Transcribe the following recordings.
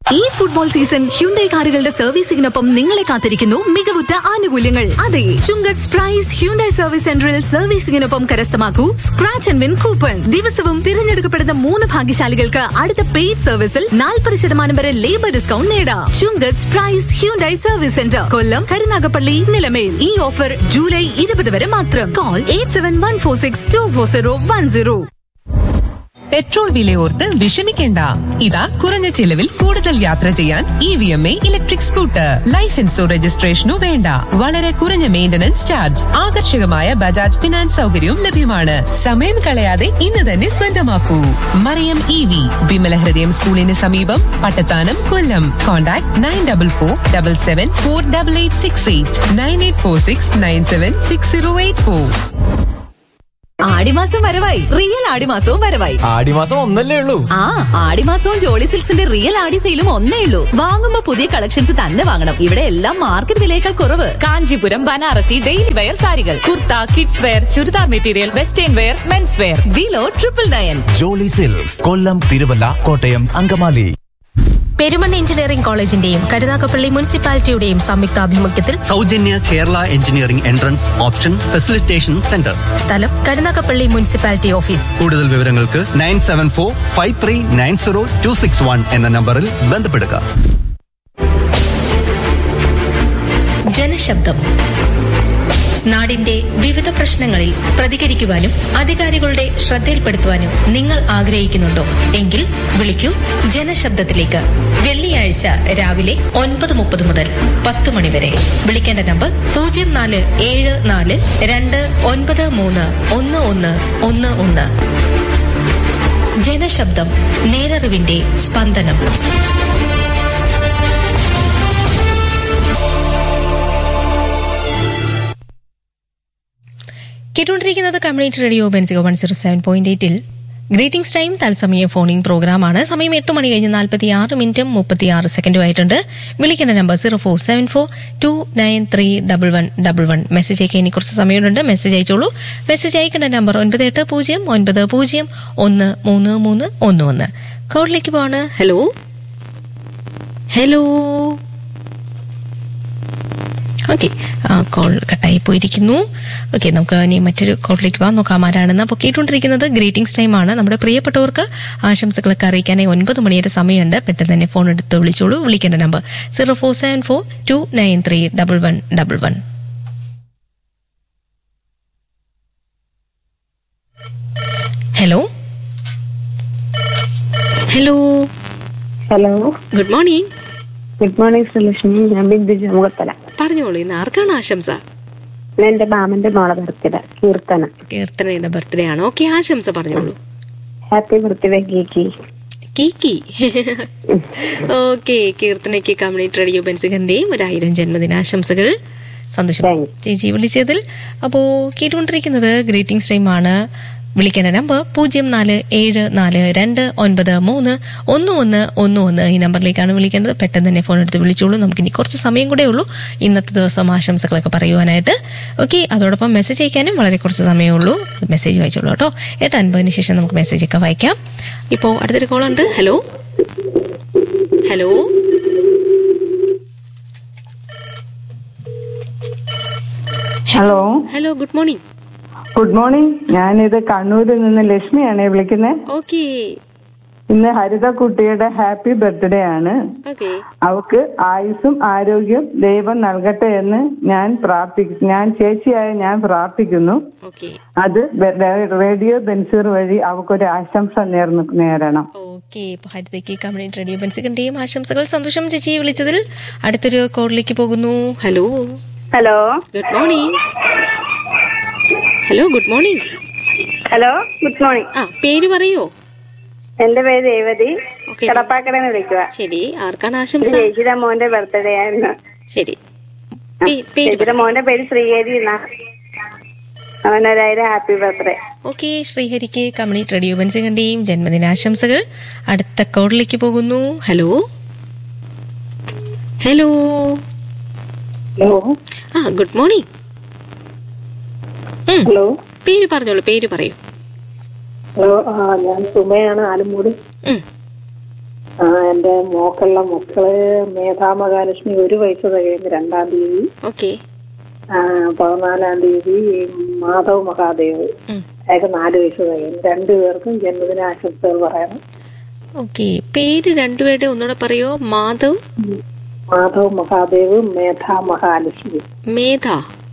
ഈ football season Hyundai കാറുകളുടെ സർവീസിംഗിനൊപ്പം നിങ്ങളെ കാത്തിരിക്കുന്നു മികവുറ്റ ആനുകൂല്യങ്ങൾ അതെ ചുങ്കത്ത് പ്രൈസ് ഹ്യുണ്ടൈ സർവീസ് സെന്ററിൽ സർവീസിംഗിനൊപ്പം കരസ്ഥമാക്കൂ സ്ക്രാച്ച് ആൻഡ് വിൻ കൂപ്പൺ ദിവസവും തിരഞ്ഞെടുക്കപ്പെടുന്ന മൂന്ന് ഭാഗ്യശാലികൾക്ക് അടുത്ത പെയ്ഡ് സർവീസിൽ നാൽപ്പത് ശതമാനം വരെ ലേബർ ഡിസ്കൗണ്ട് നേടാം Chungath price Hyundai service centre Kollam Karunagappally Nilamel ഈ ഓഫർ ജൂലൈ ഇരുപത് വരെ മാത്രം call eight seven one four six two four zero one zero petrol വിലയോർത്ത് വിഷമിക്കേണ്ട ഇതാ കുറഞ്ഞ ചിലവിൽ കൂടുതൽ യാത്ര ചെയ്യാൻ E V M A electric scooter ലൈസൻസോ രജിസ്ട്രേഷനോ വേണ്ട വളരെ കുറഞ്ഞ മെയിന്റനൻസ് ചാർജ് ആകർഷകമായ ബജാജ് ഫിനാൻസ് സൗകര്യവും ലഭ്യമാണ് സമയം കളയാതെ ഇന്ന് തന്നെ സ്വന്തമാക്കൂ മറിയം ഇ വി വിമല ഹൃദയം സ്കൂളിന് സമീപം Pattathanam Kollam contact nine double four double seven four double eight six eight nine eight four six nine seven six zero eight four ആടിമാസം വരവായി റിയൽ ആടിമാസവും വരവായി ആടിമാസം ഒന്നല്ലേ ഉള്ളൂ ആ ആടിമാസവും ജോളി സിൽക്സിന്റെ റിയൽ ആടി സെയിലും ഒന്നേ ഉള്ളൂ വാങ്ങുമ്പോ പുതിയ കളക്ഷൻസ് തന്നെ വാങ്ങണം ഇവിടെ എല്ലാം മാർക്കറ്റ് വിലയേക്കാൾ കുറവ് കാഞ്ചീപുരം ബനാറസി ഡെയിലി വെയർ സാരികൾ kurta kids wear churidar material western wear men's wear below triple nine Jolly Silks Kollam Thiruvalla Kottayam Angamaly Perumon engineering കോളേജിന്റെയും കരുനാഗപ്പള്ളി മുനിസിപ്പാലിറ്റിയുടെയും സംയുക്താഭിമുഖ്യത്തിൽ സൗജന്യ Kerala engineering entrance option facilitation centre സ്ഥലം കരുനാഗപ്പള്ളി മുനിസിപ്പാലിറ്റി ഓഫീസ് കൂടുതൽ വിവരങ്ങൾക്ക് nine seven four five three nine zero two six one എന്ന നമ്പറിൽ ബന്ധപ്പെടുക ജനശബ്ദം നാടിന്റെ വിവിധ പ്രശ്നങ്ങളിൽ പ്രതികരിക്കുവാനും അധികാരികളുടെ ശ്രദ്ധയിൽപ്പെടുത്തുവാനും നിങ്ങൾ ആഗ്രഹിക്കുന്നുണ്ടോ എങ്കിൽ വിളിക്കൂ ജനശബ്ദത്തിലേക്ക് വെള്ളിയാഴ്ച രാവിലെ ഒൻപത് മുപ്പത് മുതൽ പത്ത് മണി വരെ വിളിക്കേണ്ട നമ്പർ പൂജ്യം നാല് ഏഴ് നാല് രണ്ട് ഒൻപത് മൂന്ന് ഒന്ന് ഒന്ന് ഒന്ന് ഒന്ന് ജനശബ്ദം നേരറിവിന്റെ സ്പന്ദനം കേട്ടുകൊണ്ടിരിക്കുന്നത് community radio Benziger one zero seven point എയ്റ്റിൽ ഗ്രീറ്റിംഗ്സ് ടൈം തത്സമയ ഫോണിംഗ് പ്രോഗ്രാമാണ് സമയം എട്ട് മണി കഴിഞ്ഞ് നാൽപ്പത്തി ആറ് മിനിറ്റും മുപ്പത്തി ആറ് സെക്കൻഡും ആയിട്ടുണ്ട് വിളിക്കേണ്ട number zero four seven four two nine three double one double one message അയക്കാൻ ഇനി കുറച്ച് സമയമുണ്ട് മെസ്സേജ് അയച്ചോളൂ മെസ്സേജ് അയക്കേണ്ട നമ്പർ ഒൻപത് എട്ട് പൂജ്യം ഒൻപത് പൂജ്യം ഒന്ന് മൂന്ന് മൂന്ന് ഒന്ന് ഒന്ന് കോഡിലേക്ക് പോവാണ് ഹലോ ഹലോ ഓക്കെ കോൾ കട്ടായി പോയിരിക്കുന്നു ഓക്കെ നമുക്ക് ഇനി മറ്റൊരു കോളിലേക്ക് പോകാം നോക്കാം ആരാണെന്ന് അപ്പോൾ കേട്ടുകൊണ്ടിരിക്കുന്നത് ഗ്രീറ്റിംഗ്സ് ടൈം ആണ് നമ്മുടെ പ്രിയപ്പെട്ടവർക്ക് ആശംസകളൊക്കെ അറിയിക്കാനായി ഒൻപത് മണിയുടെ സമയമുണ്ട് പെട്ടെന്ന് തന്നെ ഫോൺ എടുത്ത് വിളിച്ചോളൂ വിളിക്കേണ്ട number zero four seven four two nine three double one double one hello hello hello good morning good morning Sreelakshmi ഞാൻ ബിന്ദുജ മുഖത്തല പറഞ്ഞോളൂ ഇന്ന് ആർക്കാണ് ആശംസ ഞാൻ എന്റെ മാമന്റെ മോളെ ബർത്ത്ഡേ കീർത്തന കീർത്തനയുടെ ബർത്ത്ഡേ ആണ് ഓക്കെ ആശംസ പറഞ്ഞോളൂ ഹാപ്പി ബർത്ത്ഡേ കേക്കി കീക്കി ഓക്കെ കീർത്തനയ്ക്ക് കമ്മ്യൂണിറ്റി റേഡിയോ ബെൻസികന്റെയും ഒരായിരം ജന്മദിനാശംസകൾ സന്തോഷം Thank you. ചേച്ചി വിളിച്ചതിൽ അപ്പോൾ കേട്ടുകൊണ്ടിരിക്കുന്നത് ഗ്രീറ്റിംഗ്സ് ടൈം ആണ് വിളിക്കേണ്ട നമ്പർ പൂജ്യം നാല് ഏഴ് നാല് രണ്ട് ഒൻപത് മൂന്ന് ഒന്ന് ഒന്ന് ഒന്ന് ഒന്ന് ഈ നമ്പറിലേക്കാണ് വിളിക്കേണ്ടത് പെട്ടെന്ന് തന്നെ ഫോൺ എടുത്ത് വിളിച്ചോളൂ നമുക്ക് ഇനി കുറച്ച് സമയം കൂടെ ഉള്ളൂ ഇന്നത്തെ ദിവസം ആശംസകളൊക്കെ പറയുവാനായിട്ട് ഓക്കെ അതോടൊപ്പം മെസ്സേജ് അയക്കാനും വളരെ കുറച്ച് സമയമേ ഉള്ളൂ മെസ്സേജ് വായിച്ചോളൂ കേട്ടോ എട്ട് അൻപതിന് ശേഷം നമുക്ക് മെസ്സേജ് ഒക്കെ വായിക്കാം ഇപ്പോൾ അടുത്തൊരു കോൾ ഉണ്ട് hello hello hello hello good morning good morning ഞാനിത് കണ്ണൂരിൽ നിന്ന് ലക്ഷ്മിയാണേ വിളിക്കുന്നത് ഓക്കെ ഇന്ന് ഹരിത കുട്ടിയുടെ ഹാപ്പി ബർത്ത്ഡേ ആണ് ഓക്കെ അവക്ക് ആയുസ്സും ആരോഗ്യം ദൈവം നൽകട്ടെ എന്ന് ഞാൻ പ്രാർത്ഥിക്കുന്നു ഞാൻ ചേച്ചിയായ ഞാൻ പ്രാർത്ഥിക്കുന്നു ഓക്കെ അത് റേഡിയോ ബെൻസൂർ വഴി അവക്കൊരു ആശംസ നേർന്നു നേരണം ഓക്കെ ഇപ്പൊ ഹരിതയ്ക്ക് കമ്മ്യൂണിറ്റി റേഡിയോ ബെൻസികന്റെയും ആശംസകൾ സന്തോഷം ചേച്ചി വിളിച്ചതിൽ അടുത്തൊരു കോളിലേക്ക് പോകുന്നു hello hello good morning hello good morning hello good morning ആ പേര് പറയോ എന്റെ പേര് രേവതി ഓക്കെ കടപ്പാക്കടന്ന് വിളിക്കുക ശരി ആർക്കാണ് ആശംസ ചേച്ചിയുടെ മോന്റെ ബർത്ത്ഡേ ആയിരുന്നു ശരി പേ- പേര് ചേച്ചിയുടെ മോന്റെ പേര് ശ്രീഹരി എന്നാ അവനൊരായിരം ഹാപ്പി ബർത്ത്ഡേ ഓക്കെ ശ്രീഹരിക്ക് കമ്മ്യൂണിറ്റി റേഡിയോ ബെൻസികന്റെയും ജന്മദിനാശംസകൾ അടുത്ത കോളിലേക്ക് പോകുന്നു ഹലോ ഹലോ ഹലോ ആ ഗുഡ് മോർണിംഗ് ഹലോ പേര് പറഞ്ഞോളൂ പേര് പറയൂ ഹലോ ആ ഞാൻ സുമയാണ് ആലുമൂട് ഉം. ആ എന്റെ മോക്കുള്ള മക്കള് മേധാമഹാലക്ഷ്മി ഒരു വയസ്സ് തികയുന്നു രണ്ടാം തീയതി ഓക്കെ ആ, പതിനാലാം തീയതി മാധവ് മഹാദേവ് അയാൾക്ക് നാല് വയസ്സ് തികയുന്നു രണ്ടുപേർക്കും ജന്മദിന ആശംസകൾ പറയണം ഓക്കെ പേര് രണ്ടുപേരുടെ ഒന്നുകൂടെ പറയോ മാധവ് മാധവ് മഹാദേവ് മേധ മഹാലക്ഷ്മി മേധ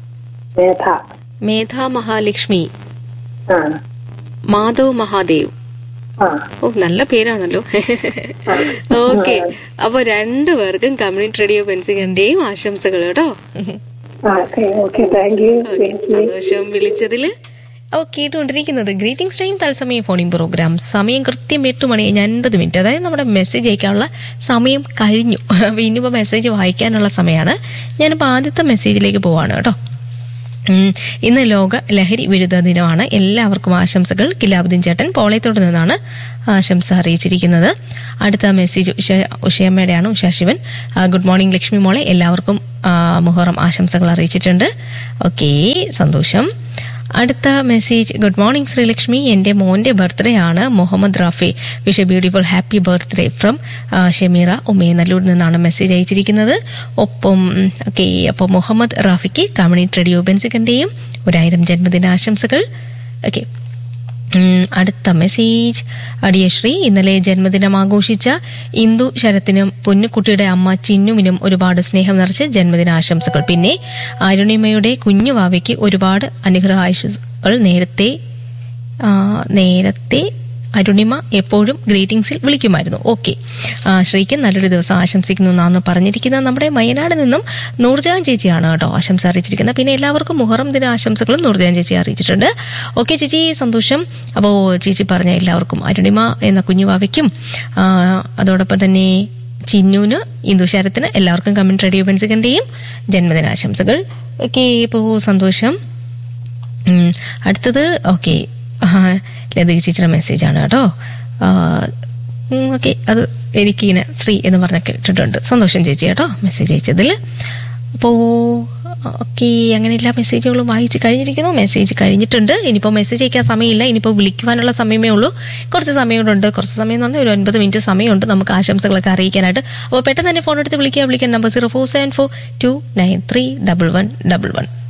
മേധ മേധ മഹാലക്ഷ്മി ആ മാധവ് മഹാദേവ് ആ ഓ നല്ല പേരാണല്ലോ ഓക്കെ അപ്പൊ രണ്ടുപേർക്കും കമ്മ്യൂണിറ്റി റേഡിയോ പെൻസികന്റെയും ആശംസകൾ കേട്ടോ okay okay thank you okay സന്തോഷം വിളിച്ചതില് ഓ കേട്ടുകൊണ്ടിരിക്കുന്നത് ഗ്രീറ്റിംഗ്സ് ടൈം തത്സമയം ഫോണിംഗ് പ്രോഗ്രാം സമയം കൃത്യം എട്ട് മണി കഴിഞ്ഞ് അൻപത് മിനിറ്റ് അതായത് നമ്മുടെ മെസ്സേജ് അയക്കാനുള്ള സമയം കഴിഞ്ഞു അപ്പോൾ ഇനിയിപ്പോൾ മെസ്സേജ് വായിക്കാനുള്ള സമയമാണ് ഞാനിപ്പോൾ ആദ്യത്തെ മെസ്സേജിലേക്ക് പോവാണ് കേട്ടോ ഉം, ഇന്ന് ലോക ലഹരി വിരുദ്ധ ദിനമാണ് എല്ലാവർക്കും ആശംസകൾ കിലാബുദ്ദീൻ ചേട്ടൻ പോളയത്തോട് നിന്നാണ് ആശംസ അറിയിച്ചിരിക്കുന്നത് അടുത്ത മെസ്സേജ് ഉഷ ഉഷയമ്മയുടെയാണ് ഉഷ ശിവൻ ആ, ഗുഡ് മോർണിംഗ് ലക്ഷ്മി മോളെ എല്ലാവർക്കും ആ, മുഹറം ആശംസകൾ അറിയിച്ചിട്ടുണ്ട് ഓക്കെ സന്തോഷം അടുത്ത മെസ്സേജ് ഗുഡ് മോർണിംഗ് ശ്രീലക്ഷ്മി എൻ്റെ മോൻ്റെ ബർത്ത്ഡേ ആണ് Muhammad Rafi wish a beautiful happy birthday from Shameera ഉമേനല്ലൂരിൽ നിന്നാണ് മെസ്സേജ് അയച്ചിരിക്കുന്നത് ഒപ്പം ഓക്കെ അപ്പോൾ മുഹമ്മദ് റാഫിക്ക് കമ്മ്യൂണിറ്റി റേഡിയോ ബെൻസിക്കൻ്റെയും ഒരായിരം ജന്മദിനാശംസകൾ ഓക്കെ ഉം, അടുത്ത മെസ്സേജ് അടിയശ്രീ ഇന്നലെ ജന്മദിനം ആഘോഷിച്ച ഇന്ദു ശരത്തിനും പൊന്നുകുട്ടിയുടെ അമ്മ ചിന്നുവിനും ഒരുപാട് സ്നേഹം നിറച്ച് ജന്മദിനാശംസകൾ പിന്നെ അരുണിമയുടെ കുഞ്ഞു വാവയ്ക്ക് ഒരുപാട് അനുഗ്രഹാശംസകൾ നേരത്തെ ആ, നേരത്തെ അരുണിമ എപ്പോഴും ഗ്രീറ്റിംഗ്സിൽ വിളിക്കുമായിരുന്നു ഓക്കെ ശ്രീക്ക് നല്ലൊരു ദിവസം ആശംസിക്കുന്നു എന്നാണ് പറഞ്ഞിരിക്കുന്നത് നമ്മുടെ വയനാട് നിന്നും നൂർജാൻ ചേച്ചിയാണ് കേട്ടോ ആശംസ അറിയിച്ചിരിക്കുന്നത് പിന്നെ എല്ലാവർക്കും മുഹറം ദിന ആശംസകളും നൂർജാൻ ചേച്ചി അറിയിച്ചിട്ടുണ്ട് ഓക്കെ ചേച്ചി സന്തോഷം അപ്പോൾ ചേച്ചി പറഞ്ഞ എല്ലാവർക്കും അരുണിമ എന്ന കുഞ്ഞുവാവയ്ക്കും ആ, അതോടൊപ്പം തന്നെ ചിന്നൂന് ഇന്ദുശാരത്തിന് എല്ലാവർക്കും കമന്റ് റേഡിയോ ബെൻസികന്റെയും ജന്മദിനാശംസകൾ ഓക്കെ ഇപ്പോൾ സന്തോഷം ഉം, അടുത്തത് ഓക്കെ ലതിക ചേച്ചിയുടെ മെസ്സേജാണ് കേട്ടോ ഓക്കെ അത് എനിക്കിങ്ങനെ ശ്രീ എന്ന് പറഞ്ഞ കേട്ടിട്ടുണ്ട് സന്തോഷം ചേച്ചി കേട്ടോ മെസ്സേജ് അയച്ചതിൽ അപ്പോൾ ഓക്കെ അങ്ങനെ എല്ലാ മെസ്സേജുകളും വായിച്ച് കഴിഞ്ഞിരിക്കുന്നു മെസ്സേജ് കഴിഞ്ഞിട്ടുണ്ട് ഇനിയിപ്പോൾ മെസ്സേജ് അയക്കാൻ സമയമില്ല ഇനിയിപ്പോൾ വിളിക്കുവാനുള്ള സമയമേ ഉള്ളൂ കുറച്ച് സമയം കൂടെ കുറച്ച് സമയം എന്ന് പറഞ്ഞാൽ ഒരു ഒൻപത് മിനിറ്റ് സമയമുണ്ട് നമുക്ക് ആശംസകളൊക്കെ അറിയിക്കാനായിട്ട് അപ്പോൾ പെട്ടെന്ന് തന്നെ ഫോൺ എടുത്ത് വിളിക്കുക വിളിക്കാൻ number zero four seven four two nine three double one double one